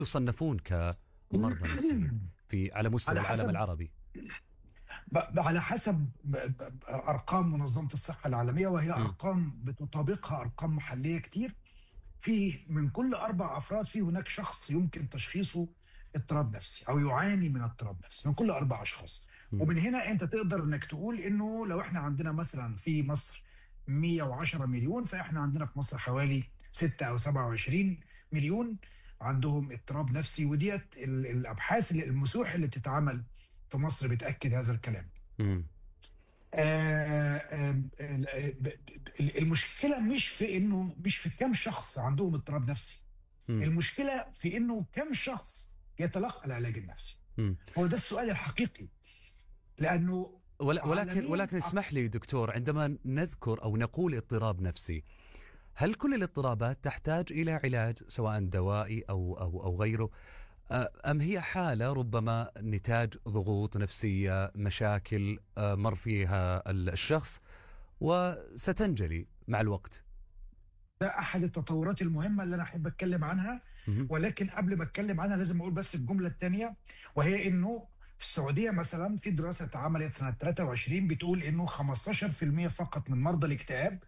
يصنفون كمرضى نفسيين في على مستوى على العالم حسب- العربي ب- على حسب ب- ب- ارقام منظمه الصحه العالميه وهي ارقام بتطابقها ارقام محليه كتير في من كل اربع افراد في هناك شخص يمكن تشخيصه اضطراب نفسي او يعاني من اضطراب نفسي من كل اربع اشخاص ومن هنا انت تقدر انك تقول انه لو احنا عندنا مثلا في مصر 110 مليون فاحنا عندنا في مصر حوالي 6 او 27 مليون عندهم اضطراب نفسي وديت ال- الابحاث اللي- المسوح اللي بتتعمل في مصر بتاكد هذا الكلام مم. آه، آه، آه، ب- ب- المشكله مش في انه مش في كم شخص عندهم اضطراب نفسي مم. المشكله في انه كم شخص يتلقى العلاج النفسي مم. هو ده السؤال الحقيقي لانه ولا- ولكن عالمياً ولكن اسمح لي دكتور عندما نذكر او نقول اضطراب نفسي هل كل الاضطرابات تحتاج الى علاج سواء دوائي او او او غيره آه، ام هي حاله ربما نتاج ضغوط نفسيه مشاكل آه، مر فيها الشخص وستنجلي مع الوقت ده احد التطورات المهمه اللي انا احب اتكلم عنها مهم. ولكن قبل ما اتكلم عنها لازم اقول بس الجمله الثانيه وهي انه في السعوديه مثلا في دراسه اتعملت سنه 23 بتقول انه 15% فقط من مرضى الاكتئاب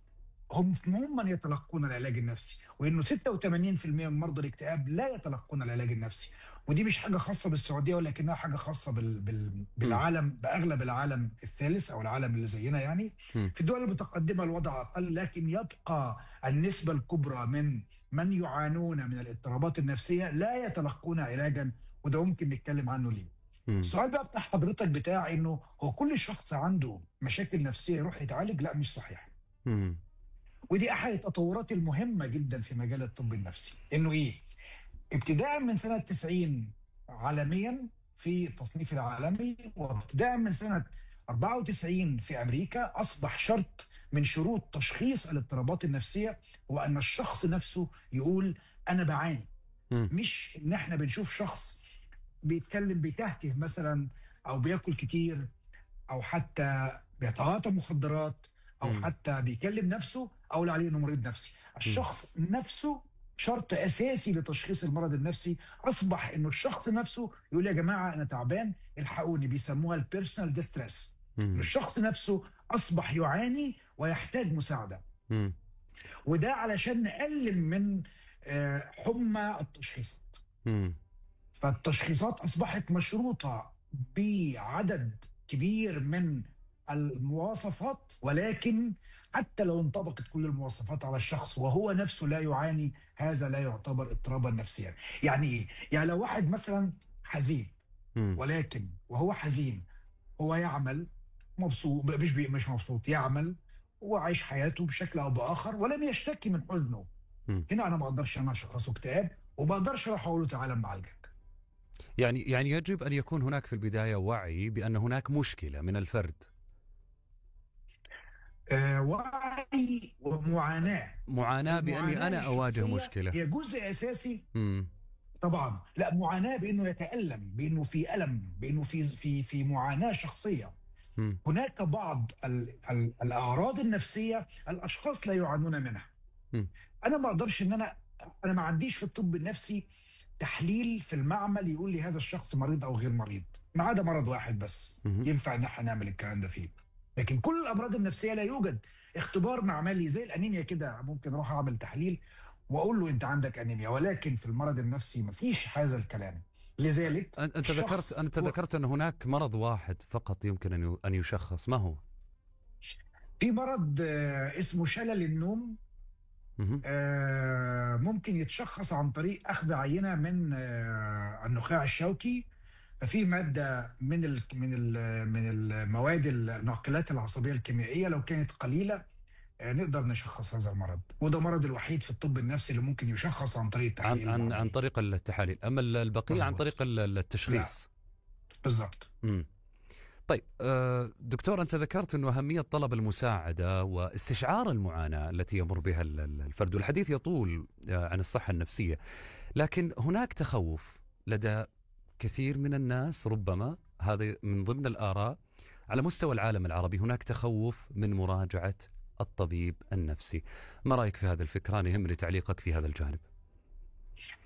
هم هم من يتلقون العلاج النفسي وانه 86% من مرضى الاكتئاب لا يتلقون العلاج النفسي ودي مش حاجه خاصه بالسعوديه ولكنها حاجه خاصه بال بال بالعالم باغلب العالم الثالث او العالم اللي زينا يعني مم. في الدول المتقدمه الوضع اقل لكن يبقى النسبه الكبرى من من يعانون من الاضطرابات النفسيه لا يتلقون علاجا وده ممكن نتكلم عنه ليه مم. السؤال بقى بتاع حضرتك بتاع انه هو كل شخص عنده مشاكل نفسيه يروح يتعالج لا مش صحيح مم. ودي احد التطورات المهمه جدا في مجال الطب النفسي انه ايه ابتداء من سنه 90 عالميا في التصنيف العالمي وابتداء من سنه 94 في امريكا اصبح شرط من شروط تشخيص الاضطرابات النفسيه هو ان الشخص نفسه يقول انا بعاني مم. مش ان احنا بنشوف شخص بيتكلم بيتهته مثلا او بياكل كتير او حتى بيتعاطى مخدرات او مم. حتى بيكلم نفسه اقول عليه انه مريض نفسي الشخص نفسه شرط اساسي لتشخيص المرض النفسي اصبح انه الشخص نفسه يقول يا جماعه انا تعبان الحقوني بيسموها البيرسونال ديستريس مم. الشخص نفسه اصبح يعاني ويحتاج مساعده مم. وده علشان نقلل من آه، حمى التشخيصات مم. فالتشخيصات اصبحت مشروطه بعدد كبير من المواصفات ولكن حتى لو انطبقت كل المواصفات على الشخص وهو نفسه لا يعاني هذا لا يعتبر اضطرابا نفسيا يعني ايه يعني لو واحد مثلا حزين مم. ولكن وهو حزين هو يعمل مبسوط مش بي مش مبسوط يعمل وعايش حياته بشكل او باخر ولم يشتكي من حزنه مم. هنا انا ما اقدرش انا اشخصه اكتئاب وما اقدرش اروح اقول له تعالى نعالجك يعني يعني يجب ان يكون هناك في البدايه وعي بان هناك مشكله من الفرد آه وعي ومعاناه معاناه باني المعاناة انا اواجه الشخصية مشكله هي جزء اساسي مم. طبعا لا معاناه بانه يتالم بانه في الم بانه في في في معاناه شخصيه مم. هناك بعض ال ال الاعراض النفسيه الاشخاص لا يعانون منها مم. انا ما اقدرش ان انا انا ما عنديش في الطب النفسي تحليل في المعمل يقول لي هذا الشخص مريض او غير مريض ما عدا مرض واحد بس مهم. ينفع ان احنا نعمل الكلام ده فيه لكن كل الامراض النفسيه لا يوجد اختبار معملي زي الانيميا كده ممكن اروح اعمل تحليل واقول له انت عندك انيميا ولكن في المرض النفسي ما فيش هذا الكلام لذلك أن- انت الشخص ذكرت انت هو- ذكرت ان هناك مرض واحد فقط يمكن ان ي- ان يشخص ما هو؟ في مرض آه، اسمه شلل النوم مهم. آه، ممكن يتشخص عن طريق اخذ عينه من آه، النخاع الشوكي ففي ماده من ال من ال من المواد الناقلات العصبيه الكيميائيه لو كانت قليله آه، نقدر نشخص هذا المرض وده المرض الوحيد في الطب النفسي اللي ممكن يشخص عن طريق عن التحليل عن عن المعملي. طريق التحاليل اما ال- البقيه عن مظبوط. طريق ال- التشخيص بالظبط مم. طيب آه، دكتور انت ذكرت انه اهميه طلب المساعده واستشعار المعاناه التي يمر بها ال- ال- الفرد والحديث يطول آه، عن الصحه النفسيه لكن هناك تخوف لدى كثير من الناس ربما هذا من ضمن الاراء على مستوى العالم العربي هناك تخوف من مراجعه الطبيب النفسي ما رايك في هذه الفكره أنا يهمني تعليقك في هذا الجانب